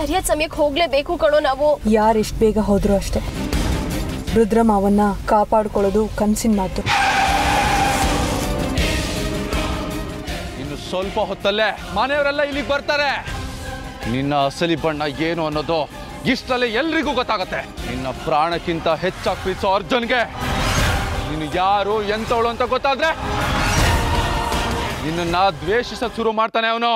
ಸರಿಯಾದ ಸಮಯಕ್ಕೆ ಹೋಗ್ಲೇಬೇಕು ಕಣೋ ನಾವು ಯಾರು ಎಷ್ಟು ಬೇಗ ಹೋದ್ರು ಅಷ್ಟೇ ರುದ್ರಮ್ ಅವನ್ನ ಕಾಪಾಡ್ಕೊಳ್ಳೋದು ಕನ್ಸಿನ ಮಾತು ಇನ್ನು ಸ್ವಲ್ಪ ಹೊತ್ತಲ್ಲೇ ಮನೆಯವರೆಲ್ಲ ಇಲ್ಲಿಗೆ ಬರ್ತಾರೆ ನಿನ್ನ ಅಸಲಿ ಬಣ್ಣ ಏನು ಅನ್ನೋದು ಇಷ್ಟಲ್ಲೇ ಎಲ್ರಿಗೂ ಗೊತ್ತಾಗತ್ತೆ ನಿನ್ನ ಪ್ರಾಣಕ್ಕಿಂತ ಹೆಚ್ಚಾಗಿ ಪ್ರೀತಿಸೋ ಅರ್ಜುನ್ಗೆ ನೀನು ಯಾರು ಎಂತವಳು ಅಂತ ಗೊತ್ತಾದ್ರೆ ನಿನ್ನ ದ್ವೇಷಿಸಕ್ ಶುರು ಮಾಡ್ತಾನೆ ಅವನು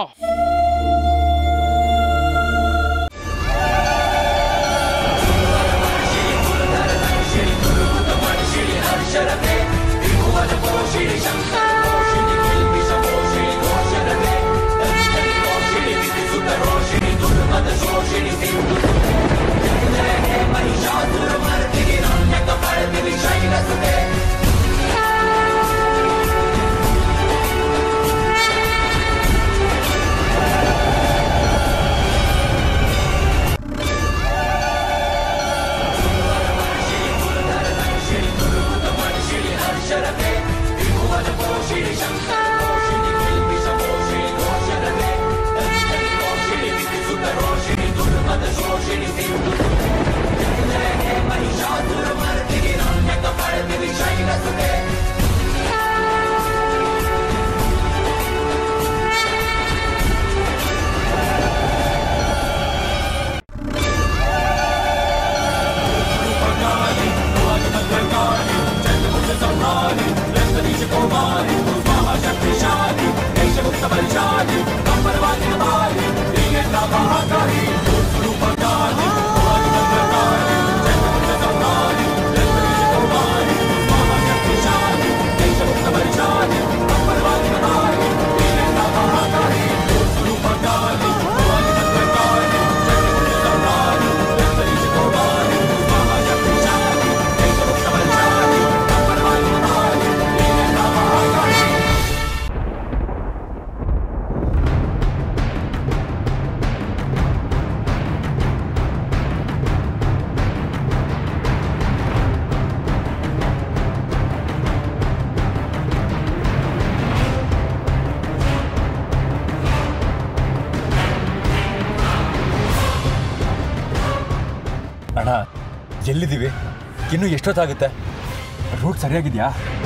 ಅಣ್ಣ ಎಲ್ಲಿದ್ದೀವಿ ಇನ್ನು ಎಷ್ಟೊತ್ತಾಗುತ್ತೆ ರೂಟ್ ಸರಿಯಾಗಿದೆಯಾ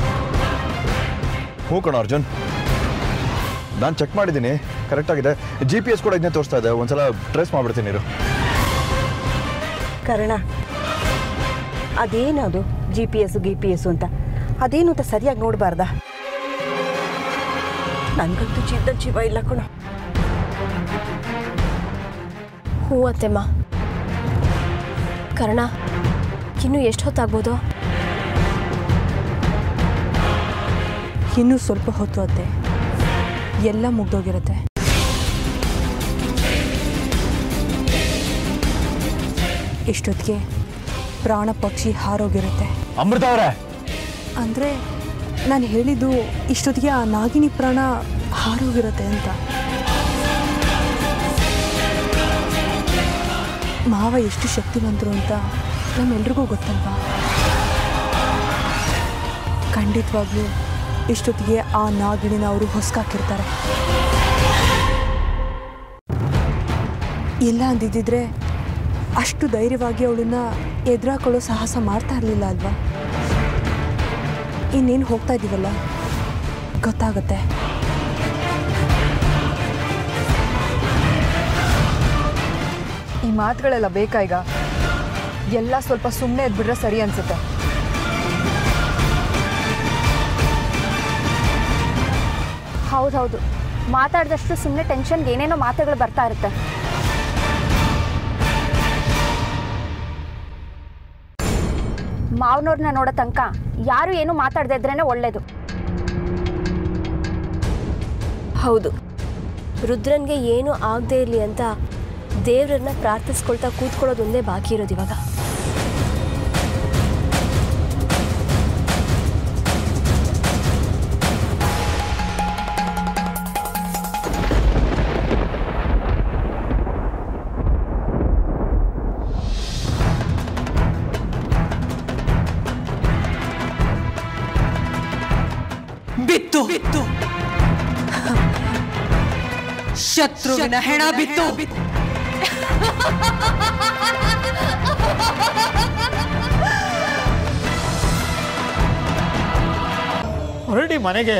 ಹ್ಞೂ ಕಣ ಅರ್ಜುನ್ ನಾನು ಚೆಕ್ ಮಾಡಿದ್ದೀನಿ ಕರೆಕ್ಟಾಗಿದೆ ಜಿ ಪಿ ಎಸ್ ಕೂಡ ಇದನ್ನೇ ತೋರಿಸ್ತಾ ಇದೆ ಒಂದ್ಸಲ ಟ್ರೇಸ್ ಮಾಡಿಬಿಡ್ತೀನಿ ಇರು ಕರ್ಣ ಅದೇನದು G P S G P S ಅಂತ ಅದೇನು ಅಂತ ಸರಿಯಾಗಿ ನೋಡಬಾರ್ದ ನನಗಂತೂ ಚಿತ್ತ ಜೀವ ಇಲ್ಲ ಕಣ ಹ್ಞೂ ಅತ್ತೆಮ್ಮ ಕರ್ಣ ಇನ್ನು ಎಷ್ಟು ಹೊತ್ತಾಗ್ಬೋದು ಇನ್ನೂ ಸ್ವಲ್ಪ ಹೊತ್ತು ಅತ್ತೆ ಎಲ್ಲ ಮುಗ್ದೋಗಿರುತ್ತೆ ಇಷ್ಟೊತ್ತಿಗೆ ಪ್ರಾಣ ಪಕ್ಷಿ ಹಾರೋಗಿರುತ್ತೆ ಅಮೃತ ಅವರೇ ಅಂದರೆ ನಾನು ಹೇಳಿದ್ದು ಇಷ್ಟೊತ್ತಿಗೆ ಆ ನಾಗಿನಿ ಪ್ರಾಣ ಹಾರೋಗಿರುತ್ತೆ ಅಂತ ಮಾವ ಎಷ್ಟು ಶಕ್ತಿವಂತರು ಅಂತ ನಮ್ಮೆಲ್ರಿಗೂ ಗೊತ್ತಲ್ವಾ ಖಂಡಿತವಾಗ್ಲೂ ಇಷ್ಟೊತ್ತಿಗೆ ಆ ನಾಗಿಣಿನ ಅವರು ಹೊಸ್ಕಾಕಿರ್ತಾರೆ ಇಲ್ಲ ಅಂದಿದ್ದಿದ್ರೆ ಅಷ್ಟು ಧೈರ್ಯವಾಗಿ ಅವಳನ್ನ ಎದುರಾಕೊಳ್ಳೋ ಸಾಹಸ ಮಾಡ್ತಾ ಇರಲಿಲ್ಲ ಅಲ್ವಾ ಇನ್ನೇನು ಹೋಗ್ತಾ ಇದ್ದೀವಲ್ಲ ಗೊತ್ತಾಗತ್ತೆ ಈ ಮಾತುಗಳೆಲ್ಲ ಬೇಕಾ ಈಗ ಎಲ್ಲ ಸ್ವಲ್ಪ ಸುಮ್ಮನೆ ಎದ್ಬಿಟ್ರೆ ಸರಿ ಅನ್ಸುತ್ತೆ ಹೌದೌದು ಮಾತಾಡಿದಷ್ಟು ಸುಮ್ಮನೆ ಟೆನ್ಷನ್ಗೆ ಏನೇನೋ ಮಾತುಗಳು ಬರ್ತಾ ಇರುತ್ತೆ ಮಾವನವ್ರನ್ನ ನೋಡೋ ತನಕ ಯಾರು ಏನು ಮಾತಾಡದೇ ಇದ್ರೇನೆ ಒಳ್ಳೇದು ಹೌದು ರುದ್ರನ್ಗೆ ಏನು ಆಗದೆ ಇರಲಿ ಅಂತ ದೇವ್ರನ್ನ ಪ್ರಾರ್ಥಿಸ್ಕೊಳ್ತಾ ಕೂತ್ಕೊಳ್ಳೋದೊಂದೇ ಬಾಕಿ ಇರೋದು ಇವಾಗ ಬಿತ್ತು ಬಿತ್ತು ಶತ್ರುವಿನ ಹೆಣ ಬಿತ್ತು ಹೊರಡಿ ಮನೆಗೆ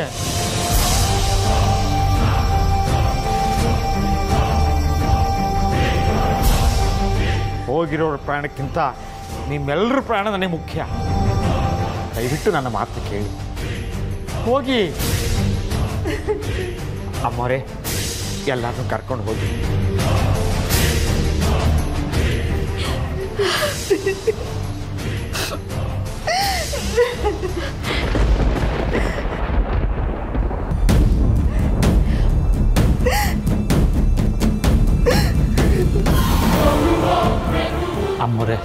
ಹೋಗಿರೋರ ಪ್ರಾಣಕ್ಕಿಂತ ನಿಮ್ಮೆಲ್ಲರ ಪ್ರಾಣ ನನಗೆ ಮುಖ್ಯ ದಯವಿಟ್ಟು ನನ್ನ ಮಾತು ಕೇಳಿ ಹೋಗಿ ಅಮ್ಮೋರೆ ಎಲ್ಲರನ್ನೂ ಕರ್ಕೊಂಡು ಹೋಗಿ ಅಮ್ಮೋರೆ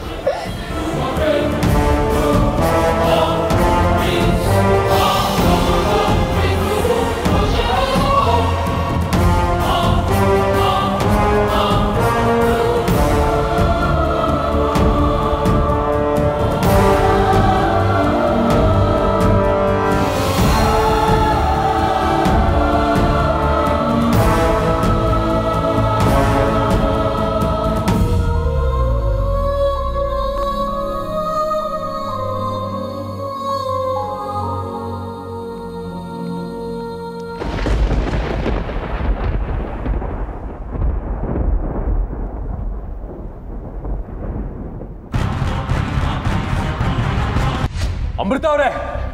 ಅಮೃತ ಅವರೇ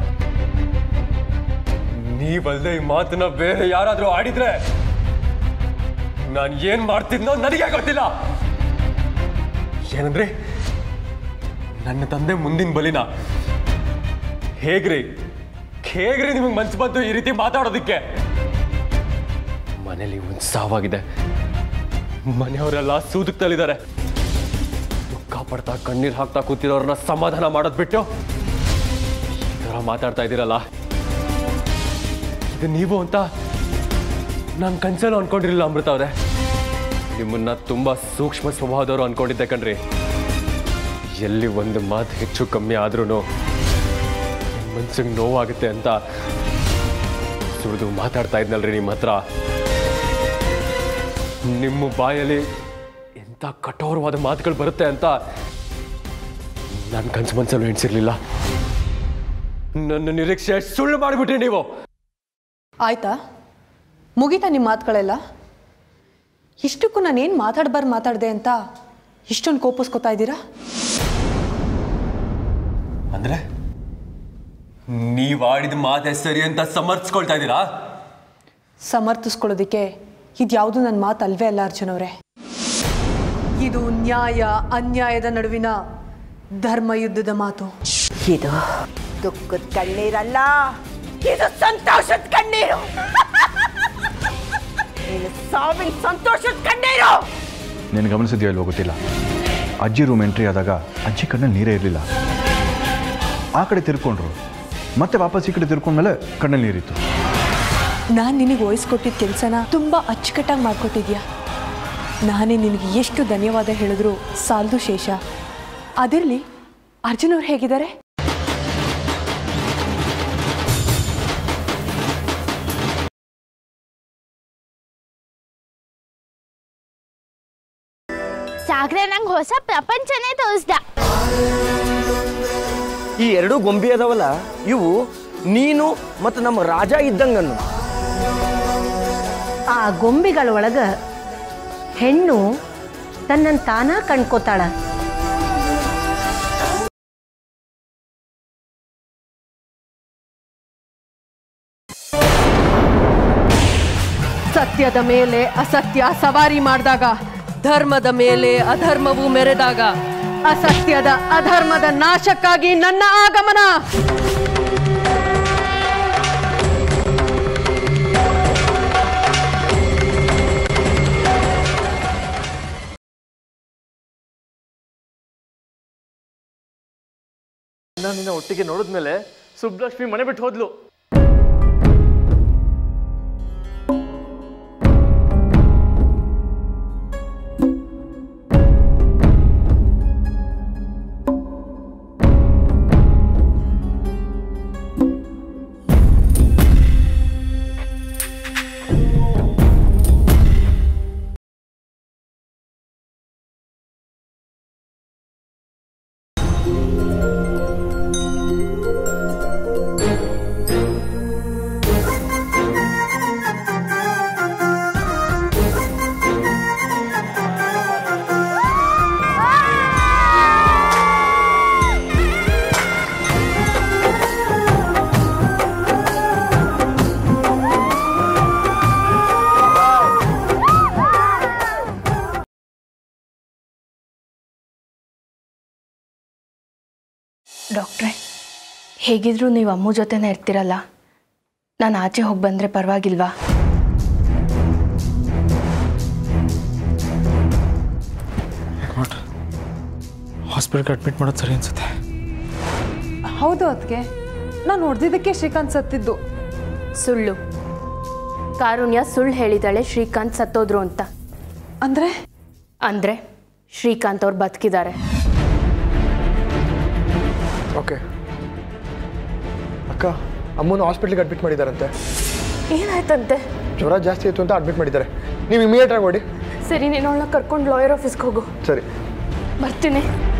ನೀವಲ್ದೆ ಈ ಮಾತನ್ನ ಬೇರೆ ಯಾರಾದ್ರೂ ಆಡಿದ್ರೆ ನಾನು ಏನ್ ಮಾಡ್ತಿದ್ನೋ ನನಗೆ ಗೊತ್ತಿಲ್ಲ ಏನಂದ್ರೆ ನನ್ನ ತಂದೆ ಮುಂದಿನ ಬಲಿನ ಹೇಗ್ರಿ ಹೇಗ್ರಿ ನಿಮಗೆ ಮನ್ಸು ಬಂತು ಈ ರೀತಿ ಮಾತಾಡೋದಕ್ಕೆ ಮನೇಲಿ ಒಂದು ಸಾವಾಗಿದೆ ಮನೆಯವರೆಲ್ಲ ಸೂದುಕ್ತಲ್ಲಿದ್ದಾರೆ ದುಃಖ ಪಡ್ತಾ ಕಣ್ಣೀರು ಹಾಕ್ತಾ ಕೂತಿರೋರನ್ನ ಸಮಾಧಾನ ಮಾಡೋದ್ ಬಿಟ್ಟು ಈ ಥರ ಮಾತಾಡ್ತಾ ಇದ್ದೀರಲ್ಲ ಇದು ನೀವು ಅಂತ ನಾನು ಕನ್ಸಲ್ಲೂ ಅನ್ಕೊಂಡಿರಲಿಲ್ಲ ಅಮೃತ ಅವರೇ ನಿಮ್ಮನ್ನ ತುಂಬಾ ಸೂಕ್ಷ್ಮ ಸ್ವಭಾವದವರು ಅನ್ಕೊಂಡಿದ್ದೆ ಕಣ್ರಿ ಎಲ್ಲಿ ಒಂದು ಮಾತು ಹೆಚ್ಚು ಕಮ್ಮಿ ಆದ್ರೂ ಮನ್ಸಿಗೆ ನೋವಾಗುತ್ತೆ ಅಂತ ಸುರಿದು ಮಾತಾಡ್ತಾ ಇದ್ನಲ್ರಿ ನಿಮ್ಮ ಹತ್ರ ನಿಮ್ಮ ಬಾಯಲ್ಲಿ ಎಂಥ ಕಠೋರವಾದ ಮಾತುಗಳು ಬರುತ್ತೆ ಅಂತ ನನ್ನ ಕನ್ಸು ಮನ್ಸಲ್ಲೂ ಎಣಿಸಿರ್ಲಿಲ್ಲ ನನ್ನ ನಿರೀಕ್ಷೆ ಸುಳ್ಳು ಮಾಡಿಬಿಟ್ರಿ ನೀವು ಆಯ್ತಾ ಮುಗೀತಾ ನಿಮ್ಮ ಮಾತುಗಳೆಲ್ಲ ಇಷ್ಟಕ್ಕೂ ನಾನೇನು ಮಾತಾಡ್ಬಾರ್ದು ಮಾತಾಡಿದೆ ಅಂತ ಇಷ್ಟೊಂದು ಕೋಪಿಸ್ಕೊತಾ ಇದ್ದೀರಾ ಅಂದ್ರೆ ನೀವ್ ಆಡಿದ ಮಾತೆ ಸರಿ ಅಂತ ಸಮರ್ಥಿಸ್ಕೊಳ್ತಾ ಇದ್ದೀರಾ ಸಮರ್ಥಿಸ್ಕೊಳ್ಳೋದಕ್ಕೆ ಇದ್ಯಾವುದು ನನ್ನ ಮಾತು ಅಲ್ವೇ ಅಲ್ಲ ಅರ್ಜುನ್ ಅವರೇ ಇದು ನ್ಯಾಯ ಅನ್ಯಾಯದ ನಡುವಿನ ಧರ್ಮ ಯುದ್ಧದ ಮಾತು ಇದು ದುಃಖದ ಕಣ್ಣೀರಲ್ಲ ಇದು ಸಂತೋಷದ ಕಣ್ಣೀರು ನೀನು ಸಾವಿನ ಸಂತೋಷದ ಕಣ್ಣೀರು ನೀನು ಗಮನಿಸಿದ್ಯೋ ಇಲ್ವೋ ಗೊತ್ತಿಲ್ಲ ಅಜ್ಜಿ ರೂಮ್ ಎಂಟ್ರಿ ಆದಾಗ ಅಜ್ಜಿ ಕಣ್ಣಲ್ಲಿ ನೀರೇ ಇರಲಿಲ್ಲ ಆ ಕಡೆ ತಿರ್ಕೊಂಡ್ರು ಮತ್ತೆ ವಾಪಸ್ ಈ ಕಡೆ ತಿರ್ಕೊಂಡ್ಮೇಲೆ ಕಣ್ಣಲ್ಲಿ ನೀರಿತ್ತು ನಾನು ನಿನಗೆ ವಹಿಸ್ಕೊಟ್ಟಿದ್ದ ಕೆಲಸನ ತುಂಬ ಅಚ್ಚುಕಟ್ಟಾಗಿ ಮಾಡಿಕೊಟ್ಟಿದ್ಯಾ ನಾನೇ ನಿನಗೆ ಎಷ್ಟು ಧನ್ಯವಾದ ಹೇಳಿದ್ರು ಸಾಲದು ಶೇಷ ಅದಿರಲಿ ಅರ್ಜುನ್ ಅವ್ರು ಹೇಗಿದ್ದಾರೆ ಸಾಗರ ನಂಗೆ ಹೊಸ ಪ್ರಪಂಚನೇ ತೋರಿಸ್ದ ಈ ಎರಡು ಗೊಂಬೆ ಅದಾವಲ್ಲ ಇವು ನೀನು ಮತ್ತು ನಮ್ಮ ರಾಜ ಇದ್ದಂಗನ್ನು ಆ ಗೊಂಬೆಗಳ ಒಳಗ ಹೆಣ್ಣು ತನ್ನನ್ನು ತಾನ ಕಂಡ್ಕೋತಾಳ ಸತ್ಯದ ಮೇಲೆ ಅಸತ್ಯ ಸವಾರಿ ಮಾಡಿದಾಗ ಧರ್ಮದ ಮೇಲೆ ಅಧರ್ಮವು ಮೆರೆದಾಗ ಅಸತ್ಯದ ಅಧರ್ಮದ ನಾಶಕ್ಕಾಗಿ ನನ್ನ ಆಗಮನ ನಾನು ನಿನ್ನ ಒಟ್ಟಿಗೆ ನೋಡಿದ್ಮೇಲೆ ಸುಬ್ಲಕ್ಷ್ಮಿ ಮನೆ ಬಿಟ್ಟು ಹೋದ್ಲು ಡಾಕ್ಟ್ರೆ ಹೇಗಿದ್ರೂ ನೀವು ಅಮ್ಮ ಜೊತೆನೇ ಇರ್ತೀರಲ್ಲ ನಾನು ಆಚೆ ಹೋಗಿ ಬಂದರೆ ಪರವಾಗಿಲ್ವಾ ಹಾಸ್ಪಿಟ್ಲ್ಗೆ ಅಡ್ಮಿಟ್ ಮಾಡೋದು ಸರಿ ಅನ್ಸುತ್ತೆ ಹೌದು ಅದಕ್ಕೆ ನಾನು ಹೊಡೆದಿದ್ದಕ್ಕೆ ಶ್ರೀಕಾಂತ್ ಸತ್ತಿದ್ದು ಸುಳ್ಳು ಕಾರುಣ್ಯ ಸುಳ್ಳು ಹೇಳಿದಾಳೆ ಶ್ರೀಕಾಂತ್ ಸತ್ತೋದ್ರು ಅಂತ ಅಂದರೆ ಅಂದರೆ ಶ್ರೀಕಾಂತ್ ಅವ್ರು ಬದುಕಿದ್ದಾರೆ ಓಕೆ ಅಕ್ಕ ಅಮ್ಮನ ಹಾಸ್ಪಿಟ್ಲಿಗೆ ಅಡ್ಮಿಟ್ ಮಾಡಿದಾರಂತೆ ಏನಾಯ್ತಂತೆ ಜ್ವರ ಜಾಸ್ತಿ ಆಯಿತು ಅಂತ ಅಡ್ಮಿಟ್ ಮಾಡಿದ್ದಾರೆ ನೀವು ಇಮಿಡಿಯೇಟ್ ಆಗಿ ಓಡಿ ಸರಿ ನೀನು ಅವಳನ್ನ ಕರ್ಕೊಂಡು ಲಾಯರ್ ಆಫೀಸ್ಗೆ ಹೋಗು ಸರಿ ಬರ್ತೀನಿ